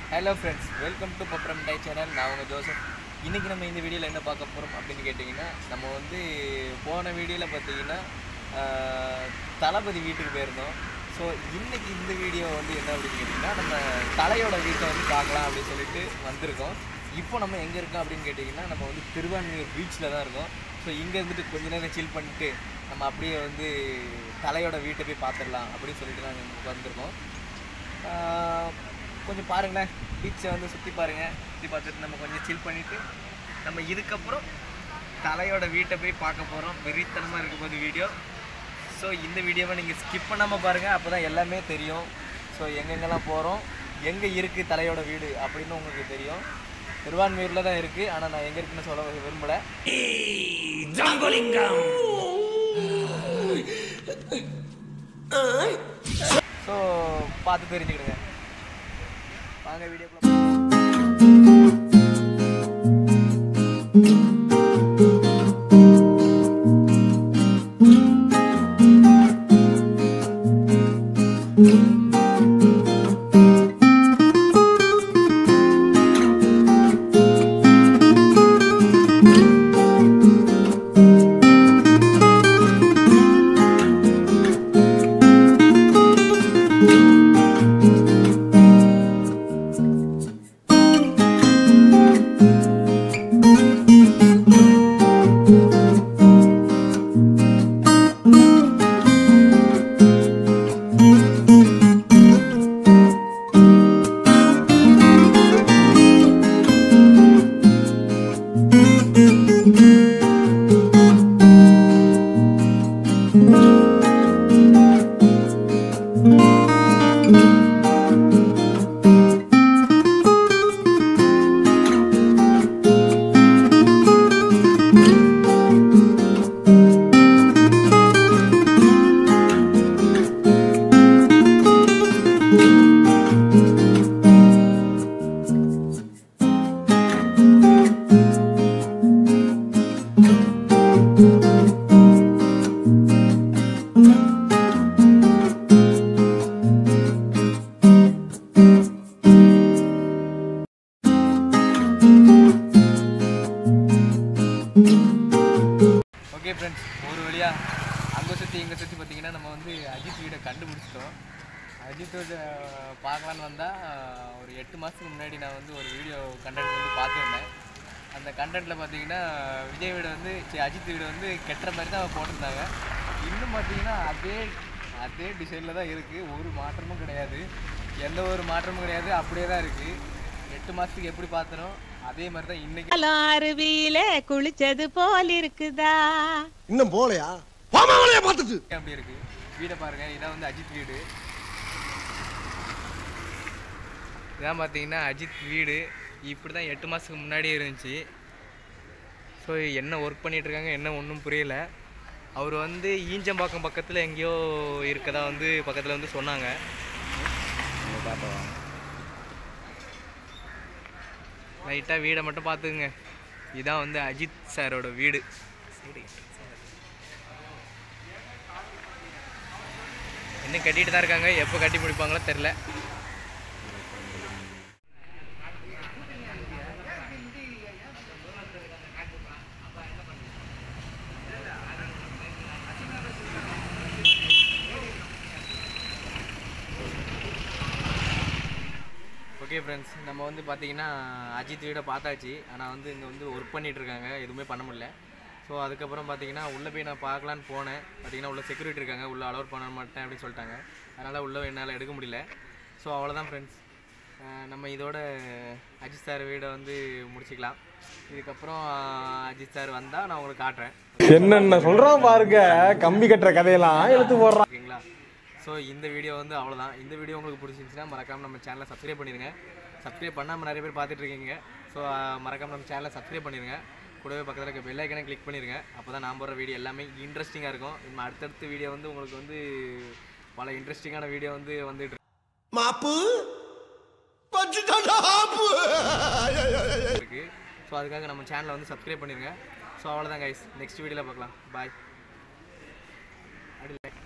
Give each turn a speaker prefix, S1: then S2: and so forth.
S1: hello friends welcome to பப்ரம் டை channel நான் உங்கள் ஜோசப் இன்றைக்கி நம்ம இந்த வீடியோவில் என்ன பார்க்க போகிறோம் அப்படின்னு கேட்டிங்கன்னா நம்ம வந்து போன வீடியோவில் பார்த்தீங்கன்னா ஆஹ், தளபதி வீட்டுக்கு போயிருந்தோம் ஸோ இன்னைக்கு இந்த வீடியோ வந்து என்ன அப்படின்னு கேட்டிங்கன்னா நம்ம தலையோட வீட்டை வந்து பார்க்கலாம் அப்படின்னு சொல்லிட்டு வந்திருக்கோம் இப்போ நம்ம எங்கே இருக்கோம் அப்படின்னு கேட்டிங்கன்னா நம்ம வந்து திருவான்மையூர் பீச்சில் தான் இருக்கோம் ஸோ இங்கே இருந்துட்டு கொஞ்ச நேரம் சில் பண்ணிட்டு நம்ம அப்படியே வந்து தலையோட வீட்டை போய் பார்த்துடலாம் அப்படின்னு சொல்லிட்டு நாங்கள் வந்திருக்கோம் ஆஹ் கொஞ்சம் பாருங்களேன் பீச்சை வந்து சுற்றி பாருங்கள் சுற்றி பார்த்துட்டு நம்ம கொஞ்சம் சில் பண்ணிவிட்டு நம்ம இதுக்கப்புறம் தலையோட வீட்டை போய் பார்க்க போகிறோம் வெறித்தனமாக இருக்க போகுது வீடியோ ஸோ இந்த வீடியோவை நீங்கள் ஸ்கிப் பண்ணாமல் பாருங்கள் அப்போ தான் எல்லாமே தெரியும் ஸோ எங்கெங்கெல்லாம் போகிறோம் எங்கே இருக்குது தலையோட வீடு அப்படின்னு உங்களுக்கு தெரியும் திருவான்மையூரில் தான் இருக்குது ஆனால் நான் எங்கே இருக்குன்னு சொல்ல விரும்பலை ஸோ பார்த்து தெரிஞ்சுக்கிடுங்க வாங்க வீடியோக்குள்ள ஓகே ஃப்ரெண்ட்ஸ் ஒரு வழியாக அங்கே சுற்றி இங்கே சுற்றி பார்த்தீங்கன்னா நம்ம வந்து அஜித் வீடை கண்டுபிடிச்சிட்டோம் அஜித்தோட பார்க்கலான்னு வந்தால் ஒரு எட்டு மாதத்துக்கு முன்னாடி நான் வந்து ஒரு வீடியோ கண்டென்ட் வந்து பார்த்துருந்தேன் அந்த கண்டென்ட்டில் பார்த்தீங்கன்னா விஜய் வீடு வந்து சரி, அஜித் வீடு வந்து கெட்டுற மாதிரி தான் போட்டிருந்தாங்க இன்னும் பார்த்தீங்கன்னா அதே அதே டிசைனில் தான் இருக்குது ஒரு மாற்றமும் கிடையாது எந்த ஒரு மாற்றமும் கிடையாது அப்படியே தான் இருக்குது எட்டு மாதத்துக்கு எப்படி பார்த்தனோ அதே மாதிரி தான் இன்றைக்கி
S2: காலம் அருவியில குளிச்சது போல் இருக்குதா
S3: இன்னும் போலையா பாமாவளைய பார்த்துட்டு
S1: அப்படி இருக்கு வீடை பாருங்க இதான் வந்து அஜித் வீடு இதான் பார்த்தீங்கன்னா அஜித் வீடு இப்படி தான் எட்டு மாதத்துக்கு முன்னாடியே இருந்துச்சு ஸோ என்ன ஒர்க் பண்ணிட்டு இருக்காங்க என்ன ஒன்றும் புரியல அவர் வந்து ஈஞ்சம்பாக்கம் பக்கத்தில் எங்கேயோ இருக்கதா வந்து பக்கத்தில் வந்து சொன்னாங்க லைட்டாக வீடை மட்டும் பார்த்துக்குங்க இதான் வந்து அஜித் சாரோட வீடு சரி இன்னும் கட்டிட்டு தான் இருக்காங்க எப்போ கட்டி முடிப்பாங்களோ தெரில ஓகே ஃப்ரெண்ட்ஸ் நம்ம வந்து பார்த்தீங்கன்னா அஜித் வீடை பார்த்தாச்சு ஆனால் வந்து இங்கே வந்து ஒர்க் பண்ணிட்டு இருக்காங்க எதுவுமே பண்ண முடியல ஸோ அதுக்கப்புறம் பார்த்தீங்கன்னா உள்ளே போய் நான் பார்க்கலான்னு போனேன் பார்த்தீங்கன்னா உள்ள செக்யூரிட்டி இருக்காங்க உள்ளே அலோட் பண்ண மாட்டேன் அப்படின்னு சொல்லிட்டாங்க அதனால் உள்ளே என்னால் எடுக்க முடியல ஸோ அவ்வளோதான் ஃப்ரெண்ட்ஸ் நம்ம இதோட அஜித் சார் வீடை வந்து முடிச்சுக்கலாம் இதுக்கப்புறம் அஜித் சார் வந்தால் நான் உங்களுக்கு காட்டுறேன்
S3: என்னென்ன சொல்றான் பாருங்க கம்பி கட்டுற கதையெல்லாம் எடுத்து போடுறான்
S1: ஓகேங்களா ஸோ இந்த வீடியோ வந்து அவ்வளோதான் இந்த வீடியோ உங்களுக்கு பிடிச்சிருந்துச்சுன்னா மறக்காமல் நம்ம சேனலை சப்ஸ்கிரைப் பண்ணிடுங்க சப்ஸ்கிரைப் பண்ணாமல் நிறைய பேர் பார்த்துட்டு இருக்கீங்க ஸோ மறக்காமல் நம்ம சேனலை சப்ஸ்கிரைப் பண்ணிடுங்க கூடவே பக்கத்தில் இருக்க பெல் ஐக்கனை கிளிக் பண்ணிடுங்க அப்போ தான் நான் போடுற வீடியோ எல்லாமே இன்ட்ரெஸ்டிங்காக இருக்கும் நம்ம அடுத்தடுத்த வீடியோ வந்து உங்களுக்கு வந்து பல இன்ட்ரெஸ்டிங்கான வீடியோ வந்து வந்துட்டு
S3: மாப்பு பச்சுட்டாடா ஆப்பு
S1: இருக்கு ஸோ அதுக்காக நம்ம சேனலை வந்து சப்ஸ்கிரைப் பண்ணிடுங்க ஸோ அவ்வளோதான் கைஸ் நெக்ஸ்ட் வீடியோவில் பார்க்கலாம் பாய் அப்படி